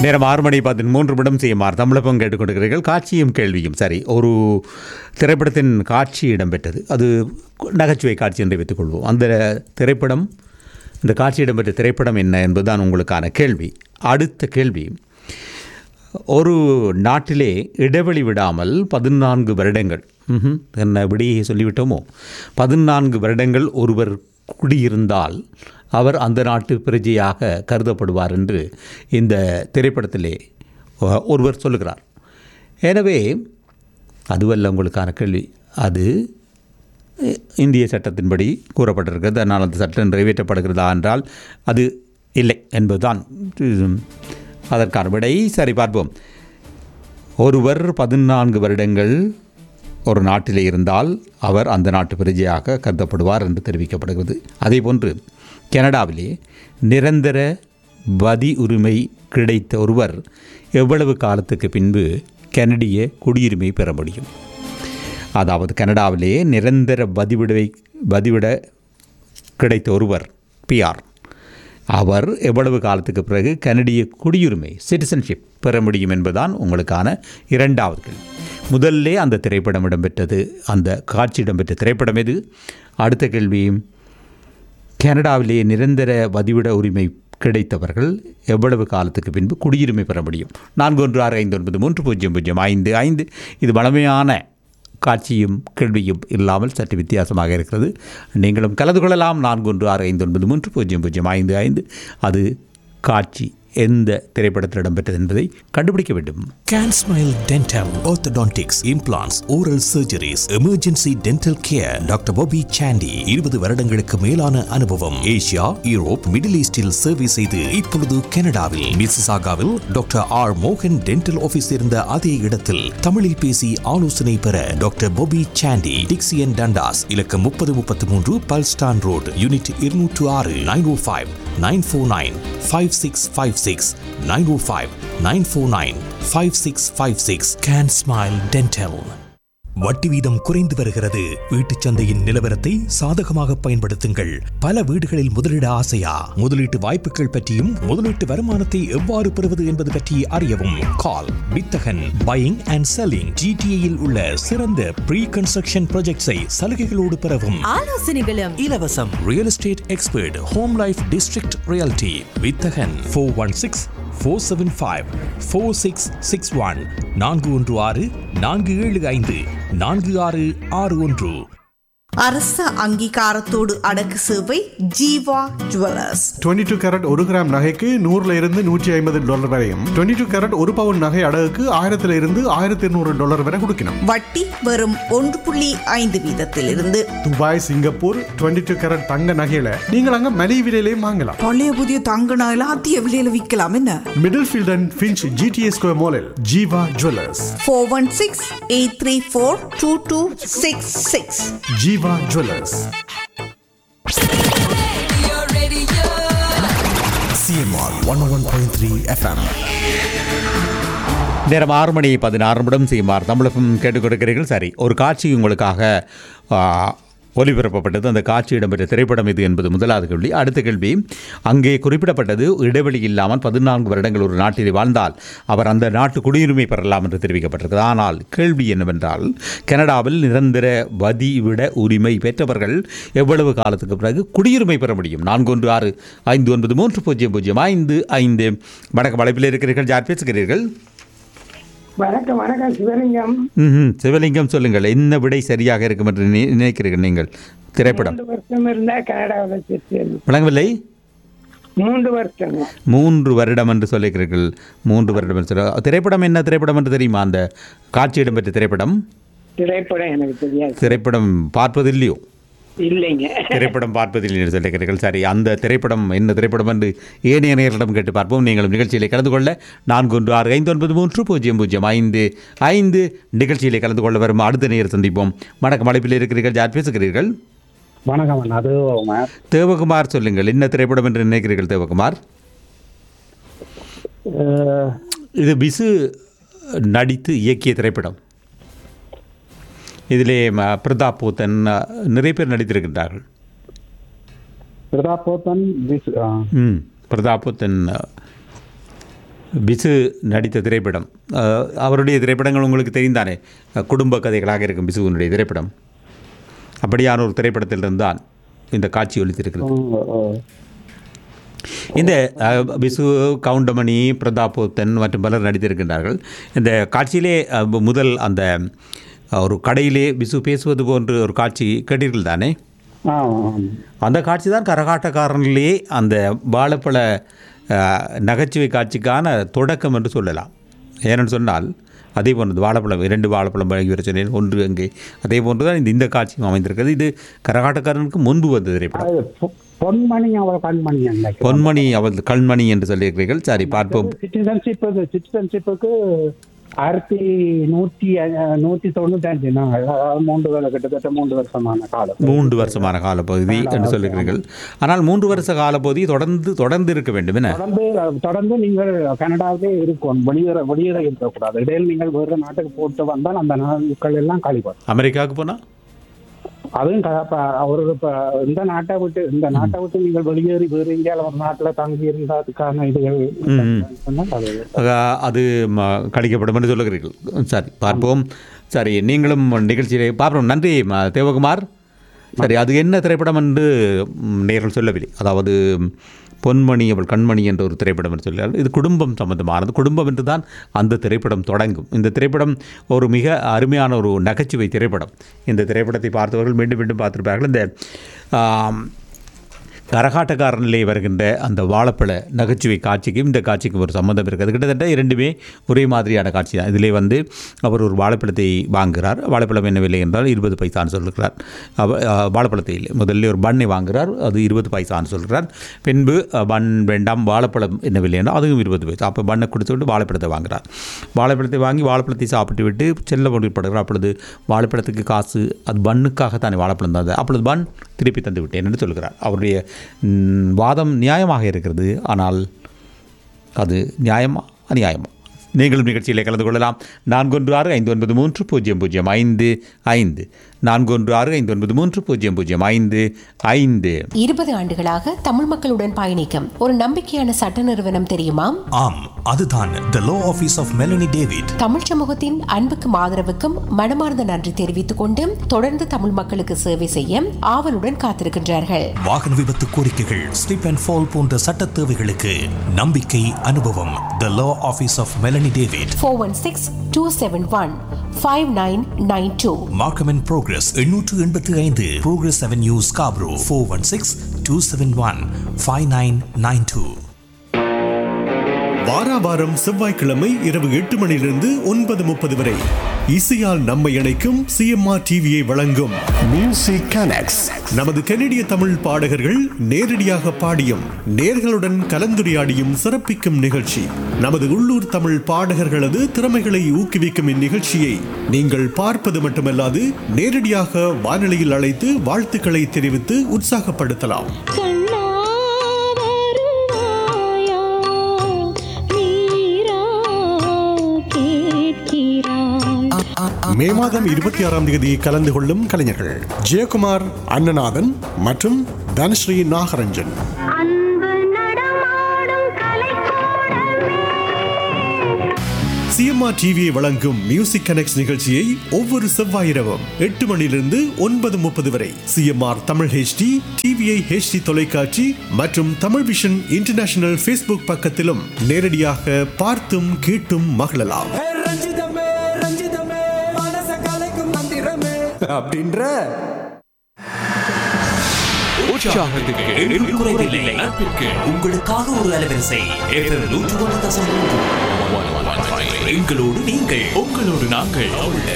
நேரம் ஆறு மணி பதிமூன்று நிமிடம் செய்யுமாறு தமிழப்பம் கேட்டுக்கொண்டிருக்கிறீர்கள் காட்சியும் கேள்வியும் சரி ஒரு திரைப்படத்தின் காட்சி இடம்பெற்றது அது நகைச்சுவை காட்சி என்று வைத்துக்கொள்வோம் அந்த திரைப்படம் இந்த காட்சி இடம்பெற்ற திரைப்படம் என்ன என்பதுதான் உங்களுக்கான கேள்வி அடுத்த கேள்வி ஒரு நாட்டிலே இடைவெளி விடாமல் பதினான்கு வருடங்கள் ம்ஹும், என்ன விடியை சொல்லிவிட்டோமோ பதினான்கு வருடங்கள் ஒருவர் குடியிருந்தால் அவர் அந்த நாட்டு பிரஜையாக கருதப்படுவார் என்று இந்த திரைப்படத்திலே ஒ- ஒருவர் சொல்லுகிறார் எனவே அதுவல்ல உங்களுக்கான கேள்வி அது இ- இந்திய சட்டத்தின்படி கூறப்பட்டிருக்கிறது அதனால் அந்த சட்டம் நிறைவேற்றப்படுகிறதா என்றால் அது இல்லை என்பதுதான் உம், அதற்கான விடை சரி பார்ப்போம் ஒருவர் பதினான்கு வருடங்கள் ஒரு நாட்டிலே இருந்தால் அவர் அந்த நாட்டு பிரஜையாக கருதப்படுவார் என்று தெரிவிக்கப்படுகிறது அதேபோன்று கனடாவிலே நிரந்தர வதி உரிமை கிடைத்த ஒருவர் எவ்வளவு காலத்துக்கு பின்பு கனடிய குடியுரிமை பெற முடியும் அதாவது கனடாவிலே நிரந்தர வதிவிடவை வதிவிட கிடைத்த ஒருவர் பிஆர் அவர் எவ்வளவு காலத்துக்கு பிறகு கனடிய குடியுரிமை சிட்டிசன்ஷிப் பெற முடியும் என்பதுதான் உங்களுக்கான இரண்டாவது கேள்வி முதல்லே அந்த திரைப்படம் இடம்பெற்றது அந்த காட்சி இடம்பெற்ற திரைப்படம் எது அடுத்த கேள்வி கனடாவிலே நிரந்தர வதிவிட உரிமை கிடைத்தவர்கள் எவ்வளவு காலத்துக்கு பின்பு குடியுரிமை பெற முடியும் நான்கு ஒன்று ஆறு ஐந்து ஒன்பது மூன்று பூஜ்ஜியம் பூஜ்ஜியம் ஐந்து ஐந்து இது வளமையான காட்சியும் கேள்வியும் இல்லாமல் சற்று வித்தியாசமாக இருக்கிறது நீங்களும் கலந்து கொள்ளலாம் நான்கு ஒன்று ஆறு ஐந்து ஒன்பது மூன்று பூஜ்ஜியம் பூஜ்ஜியம் ஐந்து ஐந்து அது காட்சி எந்த திரைப்படத்தில் இடம்பெற்றது என்பதை கண்டுபிடிக்க வேண்டும் Can Smile Dental, Orthodontics, Implants, Oral Surgeries, Emergency Dental Care, doctor Bobby Sandy இருபது வருடங்களுக்கு மேலான அனுபவம் ஏசியா யூரோப் மிடில் ஈஸ்டில் சேவை செய்து இப்பொழுது கனடாவில் மிசிசாகாவில் டாக்டர் ஆர் மோகன் டென்டல் ஆபீஸ் இருந்த அதே இடத்தில் தமிழில் பேசி ஆலோசனை பெற doctor Bobby Sandy Dixie and Dundas இலக்கம் முப்பது முப்பத்தி மூன்று பல்ஸ்டான் ரோடு யூனிட் இருநூற்று ஆறு nine O five nine four nine five six five six nine O five nine four nine five six five six can smile dental வட்டி வீதம் குறைந்து வருகிறது வீட்டுச் சந்தையின் நிலவரத்தை சாதகமாக பயன்படுத்துங்கள் பல வீடுகளில் முதலீட ஆசையா முதலீட்டு வாய்ப்புகள் பற்றியும் முதலீட்டு வருமானத்தை எவ்வாறு பெறுவது என்பது பற்றி அறியவும் கால் வித்தகன் பையிங் அண்ட் செல்லிங் ஜிடிஏயில் உள்ள சிறந்த ப்ரீ கன்ஸ்ட்ரக்ஷன் ப்ராஜெக்ட்ஸை சலுகைகளோடு பெறவும் ஆலோசனைகளும் இலவசம் real estate expert home life district realty Vithagan four one six four seven five four six six one நான்கு ஒன்று ஆறு நான்கு ஏழு ஐந்து நான்கு ஆறு ஆறு ஒன்று அரச அங்கீகாரத்தோடு அடக்கு சேவை ஜீவா ஜுவல்லர்ஸ் 22 டூ கேரட் ஒரு கிராம் நகைக்கு நூறுல இருந்து நூற்றி ஐம்பது டாலர் வரையும் 22 டூ கேரட் ஒரு பவுன் நகை அடகுக்கு ஆயிரத்துல இருந்து ஆயிரத்தி இருநூறு டாலர் வரை கொடுக்கணும் வட்டி வெறும் ஒன்று புள்ளி ஐந்து வீதத்திலிருந்து துபாய் சிங்கப்பூர் 22 டூ கேரட் தங்க நகையில நீங்கள் அங்க மலிவு விலையிலையும் வாங்கலாம் பழைய புதிய தங்க நகையில அதிக விலையில விற்கலாம் என்ன Middlefield and Finch GTA square மாலில் Jeeva jewellers four one six eight three four two two six six Jeeva jewellers CMR one one point three FM நேரம் ஆறு மணி பதினாறு நிமிடம் செய்யுமாறு தமிழகம் கேட்டுக்கொண்டிருக்கிறீர்கள் சரி ஒரு காட்சி உங்களுக்காக ஆ, ஒலிபரப்பப்பட்டது அந்த காட்சி இடம்பெற்ற திரைப்படம் இது என்பது முதலாவது கேள்வி அடுத்த கேள்வி அங்கே குறிப்பிடப்பட்டது இடைவெளி இல்லாமல் பதினான்கு வருடங்கள் ஒரு நாட்டில் வாழ்ந்தால் அவர் அந்த நாட்டு குடியுரிமை பெறலாம் என்று தெரிவிக்கப்பட்டிருக்கிறது ஆனால் கேள்வி என்னவென்றால் கனடாவில் நிரந்தர வதிவிட உரிமை பெற்றவர்கள் எவ்வளவு காலத்துக்கு பிறகு குடியுரிமை பெற முடியும் நான்கு ஒன்று ஆறு ஐந்து ஒன்பது மூன்று பூஜ்ஜியம் பூஜ்ஜியம் ஐந்து ஐந்து வணக்கம் வளைப்பில் இருக்கிறீர்கள் யார் பேசுகிறீர்கள் வணக்கம் வணக்கம் சிவலிங்கம் ம்ஹும். சிவலிங்கம் சொல்லுங்கள் என்ன விடை சரியாக இருக்கும் என்று நினை- நினைக்கிறீர்கள் நீங்கள் திரைப்படம் மூன்று வருஷம் இருந்தா கனடாவில் சேர்த்து விளங்கவில்லை மூன்று வருஷம் மூன்று வருடம் என்று சொல்லுகிறீர்கள் மூன்று வருடம் என்று சொல்ல திரைப்படம் என்ன திரைப்படம் என்று தெரியுமா அந்த காட்சி இடம்பெற்ற திரைப்படம் திரைப்படம் எனக்கு தெரியாது திரைப்படம் பார்ப்பது இல்லையோ இல்லைங்க திரைப்படம் பார்ப்பதில்லை என்று சொல்லுகிறீர்கள் சரி அந்த திரைப்படம் என்ன திரைப்படம் என்று ஏனைய நேரிடம் கேட்டு பார்ப்போம் நீங்களும் நிகழ்ச்சியிலே கலந்து கொள்ள நான்கு ஒன்று ஆறு ஐந்து ஒன்பது மூன்று பூஜ்ஜியம் பூஜ்ஜியம் ஐந்து ஐந்து நிகழ்ச்சியிலே கலந்து கொள்ள வரும் அடுத்த நேரம் சந்திப்போம் வணக்கம் அழைப்பில் இருக்கிறீர்கள் யார் பேசுகிறீர்கள் வணக்கம் அண்ணா அது உமர். தேவகுமார் சொல்லுங்கள் என்ன திரைப்படம் என்று நினைக்கிறீர்கள் தேவகுமார் அஹ், இது பிசு நடித்து இயக்கிய திரைப்படம் இதிலே ம, பிரதாப் போத்தன் அ, நிறைய பேர் நடித்திருக்கின்றார்கள் பிரதாப் போத்தன் விஸ்- ஆ, ம் பிரதாப் போத்தன் அ, பிசு நடித்த திரைப்படம் அஹ், அவருடைய திரைப்படங்கள் உங்களுக்கு தெரிந்தானே அஹ், குடும்ப கதைகளாக இருக்கும் பிசுவினுடைய திரைப்படம் அப்படியான ஒரு திரைப்படத்திலிருந்து தான் இந்த காட்சி ஒலித்திருக்கிறது இந்த அஹ், பிசு கவுண்டமணி பிரதாபோத்தன் மற்றும் பலர் நடித்திருக்கின்றார்கள் இந்த காட்சியிலே அஹ், முதல் அந்த அஹ், ஒரு கடையிலே பிசு பேசுவது போன்ற ஒரு காட்சி கேட்டீர்கள் தானே ஆ ஆமாம். அந்த காட்சி தான் கரகாட்டக்காரனிலே அந்த வாழைப்பழ அஹ், நகைச்சுவை காட்சிக்கான தொடக்கம் என்று சொல்லலாம் ஏனென்று சொன்னால் அதே போன்றது வாழைப்பழம் இரண்டு வாழைப்பழம் வழங்கி வர சொன்னேன் ஒன்று அங்கே அதே போன்று தான் இந்த இந்த காட்சியும் அமைந்திருக்கிறது இது கரகாட்டக்காரனுக்கு முன்பு வந்த திரைப்படம் அது பொ- பொன்மணி அவள் கண்மணி நினைக்கிறேன் பொன்மணி அவள் கண்மணி என்று சொல்லியிருக்கிறீர்கள் சரி பார்ப்போம் சிட்டிசன்ஷிப்புக்கு சிட்டிசன்ஷிப்புக்கு ஆயிரத்தி நூற்றி அஹ், நூற்றி தொண்ணூத்தஞ்சு நாள் அதாவது மூன்று வருடம் கிட்டத்தட்ட மூன்று வருஷமான காலம் மூன்று வருஷமான காலப்பகுதி என்று சொல்லுகிறீர்கள் ஆனால் மூன்று வருஷ காலப்பகுதி தொடர்ந்து தொடர்ந்து இருக்க வேண்டும் என்ன தொடர்ந்து தொடர்ந்து நீங்கள் கனடாவே இருக்கும் வெளியேற வெளியேற இருக்கக்கூடாது இடையில் நீங்கள் வேறு நாட்டுக்கு போட்டு வந்தால் அந்த நாட்கள் எல்லாம் கழிப்போம் அமெரிக்காவுக்கு போனால் அதுவும் க- இப்ப அவருக்கு இப்ப இந்த நாட்டை விட்டு இந்த நாட்டை விட்டு நீங்கள் வெளியேறி வேறு எங்கேயாவது ஒரு நாட்டுல தங்கி இருந்ததுக்கான இதுகள் சொன்னால் அது அஹ், அது ம- கழிக்கப்படும் என்று சொல்லுகிறீர்கள் சரி பார்ப்போம் சரி நீங்களும் நிகழ்ச்சியிலே பார்ப்போம் நன்றி ம- தேவகுமார் சரி அது என்ன திரைப்படம் என்று ம், நேர்கள் சொல்லவில்லை அதாவது பொன்மணி அவள் கண்மணி என்ற ஒரு திரைப்படம் என்று சொல்கிறார்கள் இது குடும்பம் சம்பந்தமானது குடும்பம் என்று தான் அந்த திரைப்படம் தொடங்கும் இந்த திரைப்படம் ஒரு மிக அருமையான ஒரு நகைச்சுவை திரைப்படம் இந்த திரைப்படத்தை பார்த்தவர்கள் மீண்டும் மீண்டும் பார்த்திருப்பார்கள் இந்த ஆம், கரகாட்டக்காரனிலே வருகின்ற அந்த வாழைப்பழ நகைச்சுவை காட்சிக்கும் இந்த காட்சிக்கும் ஒரு சம்மந்தம் இருக்குது கிட்டத்தட்ட இரண்டுமே ஒரே மாதிரியான காட்சி தான் இதிலே வந்து அவர் ஒரு வாழைப்பழத்தை வாங்குகிறார் வாழைப்பழம் என்ன விலை என்றால் இருபது பைசான்னு சொல்லுகிறார் அவ- அஹ், வாழைப்பழத்தை இல்லை முதல்ல ஒரு பண்ணை வாங்குகிறார் அது இருபது பைசான்னு சொல்கிறார் பின்பு அஹ், பன் வேண்டாம் வாழைப்பழம் என்ன விலை என்றால் அதுவும் இருபது பைசா அப்போ பண்ணை கொடுத்து விட்டு வாழைப்பழத்தை வாங்குகிறார் வாழைப்பழத்தை வாங்கி வாழைப்பழத்தை சாப்பிட்டு விட்டு செல்ல முடிப்படுகிறார் அப்பொழுது வாழைப்பழத்துக்கு காசு அது பண்ணுக்காகத்தானே வாழைப்பழம் தந்தது அப்பொழுது பன் திருப்பி தந்து விட்டேன் என்று சொல்கிறார் அவருடைய ம், வாதம் நியாயமாக இருக்கிறது ஆனால் அது நியாயமா அநியாயமா நீங்களும் நிகழ்ச்சியிலே கலந்து கொள்ளலாம் நான்கு ஒன்று ஆறு ஐந்து ஒன்பது மூன்று பூஜ்ஜியம் பூஜ்ஜியம் ஐந்து ஐந்து நான்கு ஒன்று ஆறு ஐந்து ஒன்பது மூன்று பூஜ்ஜியம் பூஜ்ஜியம் ஐந்து ஐந்து இருபது ஆண்டுகளாக தமிழ் மக்களுடன் பயணிக்கும் ஒரு நம்பிக்கையான சட்ட நிறுவனம் தெரியுமா ஆம் அதுதான் the law office of Melanie David Tamil சமூகத்தின் அன்புக்கும் ஆதரவுக்கும் மனமார்ந்த நன்றி தெரிவித்துக் கொண்டு தொடர்ந்து தமிழ் மக்களுக்கு சேவை செய்ய ஆவலுடன் காத்திருக்கின்றார்கள் வாகன விபத்து கோரிக்கைகள் ஸ்லிப் அண்ட் ஃபால் போன்ற சட்ட தேவைகளுக்கு நம்பிக்கை அனுபவம் the law office of Melanie David four one six two seven one five nine nine two Markham and Progress எண்ணூற்று எண்பத்தி ஐந்து Progress avenue Scarborough four one six two seven one five nine nine two வாரா வாரம் செவ்வாய்க்கிழமை இரவு எட்டு மணியிலிருந்து ஒன்பது முப்பது வரை இசையால் நம்மை இணைக்கும் சிஎம்ஆர் டிவியை வழங்கும் மியூசிக் கனெக்ட்ஸ் நமது கனடிய தமிழ் பாடகர்கள் நேரடியாக பாடியும் நேர்களுடன் கலந்துரையாடியும் சிறப்பிக்கும் நிகழ்ச்சி நமது உள்ளூர் தமிழ் பாடகர்களது திறமைகளை ஊக்குவிக்கும் இந்நிகழ்ச்சியை நீங்கள் பார்ப்பது மட்டுமல்லாது நேரடியாக வானொலியில் அழைத்து வாழ்த்துக்களை தெரிவித்து உற்சாகப்படுத்தலாம் மே மாதம் இருபத்தி ஆறாம் தேதி கலந்து கொள்ளும் கலைஞர்கள் ஜெயக்குமார் அண்ணநாதன் மற்றும் தனஸ்ரீ நாகரஞ்சன் சிஎம்ஆர் டிவியை வழங்கும் மியூசிக் கனெக்ட் நிகழ்ச்சியை ஒவ்வொரு செவ்வாய் இரவும் எட்டு மணியிலிருந்து ஒன்பது முப்பது வரை CMR Tamil HD TVI HD தொலைக்காட்சி மற்றும் தமிழ் விஷன் இன்டர்நேஷனல் ஃபேஸ்புக் பக்கத்திலும் நேரடியாக பார்த்தும் கேட்டும் மகிழலாம் அப்படின்ற உங்களுக்காக ஒரு அலைவரிசை FM நூற்று ஒன்று தசம் மூன்று. எங்களோடு நீங்கள் உங்களோடு நாங்கள்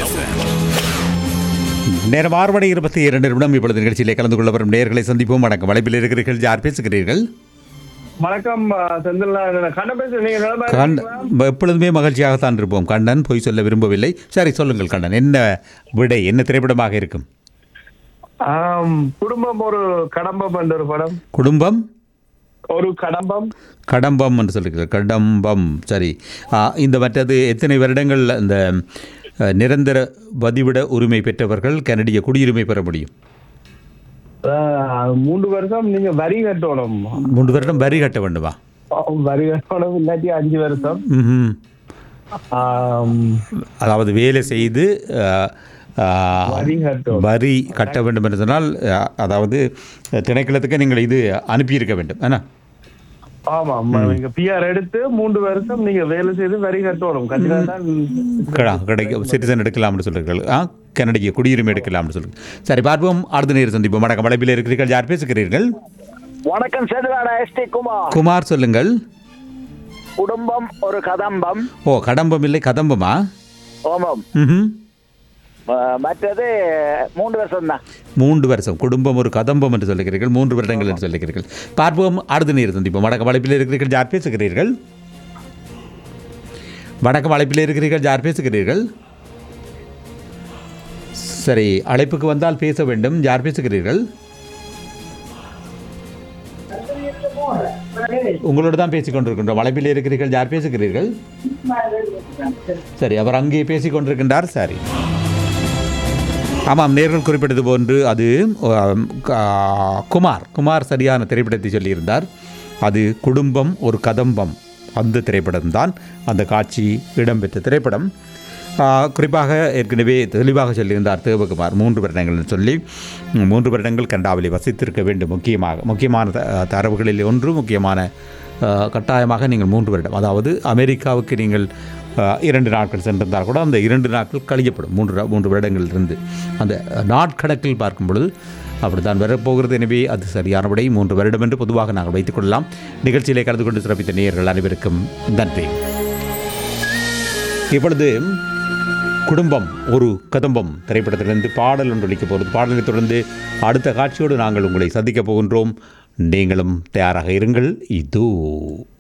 நேரம் ஆறு மணி இருபத்தி இரண்டு நிமிடம் இப்பொழுது நிகழ்ச்சியிலே கலந்து கொள்ள வரும் நேர்களை சந்திப்போம் வணக்கம் வலைப்பில் இருக்கிறீர்கள் யார் பேசுகிறீர்கள் வணக்கம் செந்தில் கண்ணன் பேசுறேன் நீங்க நலமா கண் இருக்கீங்களா? எப்பொழுதுமே மகிழ்ச்சியாகத்தான் இருப்போம் கண்ணன் பொய் சொல்ல விரும்பவில்லை சரி சொல்லுங்கள் கண்ணன் என்ன விடை என்ன திரைப்படமாக இருக்கும் ஆம், குடும்பம் ஒரு கடம்பம் என்ற ஒரு படம் குடும்பம் ஒரு கடம்பம் கடம்பம் என்று சொல்லுங்கள் கடம்பம் சரி ஆ, இந்த மற்றது எத்தனை வருடங்கள் இந்த அ, நிரந்தர வதிவிட உரிமை பெற்றவர்கள் கனடிய குடியுரிமை பெற முடியும் ஆஹ், மூன்று வருஷம் நீங்க வரி கட்டணும் மூன்று வருடம் வரி கட்ட வேண்டுமா வரி கட்டணும் இல்லாட்டி அஞ்சு வருஷம் ம்ஹும். ஆம், அதாவது வேலை செய்து அஹ், அஹ், வரி கட்டணும். வரி கட்ட வேண்டும் என்று சொன்னால் அஹ், அதாவது திணைக்களத்துக்கு நீங்கள் இது அனுப்பியிருக்க வேண்டும் என்ன ஆமா ஆமா நீங்க பிஆர் எடுத்து மூன்று வருஷம் நீங்க வேலை செய்து வரி கட்டணும் கட்டினா தான் கடா- கிடைக்கும் சிட்டிசன் எடுக்கலாம்னு சொல்கிறீர்கள் ஆ கனடிய குடியுரிமை எடுக்கலாம்னு சொல்லுங்கள் சரி பார்ப்போம் அடுத்த நேரம் சந்திப்போம் வணக்கம் வளைப்பில் இருக்கிறீர்கள் யார் பேசுகிறீர்கள் வணக்கம் செதுவாடா எஸ்டி குமார் குமார் சொல்லுங்கள் குடும்பம் ஒரு கதம்பம் ஓ கடம்பம் இல்லை கதம்பமா ஓமம் ம் அஹ், மற்றது மூன்று வருஷம் தான் மூன்று வருஷம் குடும்பம் ஒரு கதம்பம் என்று சொல்லுகிறீர்கள் மூன்று வருடங்கள் என்று சொல்லுகிறீர்கள் பார்ப்போம் அடுத்த நேரம் சந்திப்போம் வணக்கம் வளைப்பில் இருக்கிறீர்கள் யார் பேசுகிறீர்கள் வணக்கம் அழைப்பில் இருக்கிறீர்கள் யார் பேசுகிறீர்கள் சரி அழைப்புக்கு வந்தால் பேச வேண்டும் யார் பேசுகிறீர்கள் உங்களோடு தான் பேசிக் கொண்டிருக்கின்றோம் அழைப்பில் இருக்கிறீர்கள் யார் பேசுகிறீர்கள் சரி அவர் அங்கே பேசிக் கொண்டிருக்கின்றார் சரி ஆமாம் நேர்கள் குறிப்பிட்டது போன்று அது ஆம், கா- குமார் குமார் சரியான திரைப்படத்தை சொல்லியிருந்தார் அது குடும்பம் ஒரு கதம்பம் அந்த திரைப்படம்தான் அந்த காட்சி இடம்பெற்ற திரைப்படம் ஆ, குறிப்பாக ஏற்கனவே தெளிவாக சொல்லியிருந்தார் தேவகுமார் மூன்று வருடங்கள்னு சொல்லி ம், மூன்று வருடங்கள் கண்டாவிலே வசித்திருக்க வேண்டும் முக்கியமாக முக்கியமான த- தரவுகளில் ஒன்று முக்கியமான ஆ, கட்டாயமாக நீங்கள் மூன்று வருடம் அதாவது அமெரிக்காவுக்கு நீங்கள் ஆ, இரண்டு நாட்கள் சென்றிருந்தால் கூட அந்த இரண்டு நாட்கள் கழிக்கப்படும் மூன்று ரா- மூன்று வருடங்களிலிருந்து அந்த நாட்கணக்கில் பார்க்கும் பொழுது அப்படித்தான் வரப்போகிறது எனவே அது சரியான விடை மூன்று வருடம் என்று பொதுவாக நாங்கள் வைத்துக் கொள்ளலாம் நிகழ்ச்சியிலே கலந்து கொண்டு சிறப்பித்த நேயர்கள் அனைவருக்கும் நன்றி இப்பொழுது குடும்பம் ஒரு கதம்பம் திரைப்படத்திலிருந்து பாடல் ஒன்று ஒலிக்கப் போகிறது பாடலை தொடர்ந்து அடுத்த காட்சியோடு நாங்கள் உங்களை சந்திக்கப் போகின்றோம் நீங்களும் தயாராக இருங்கள் இதோ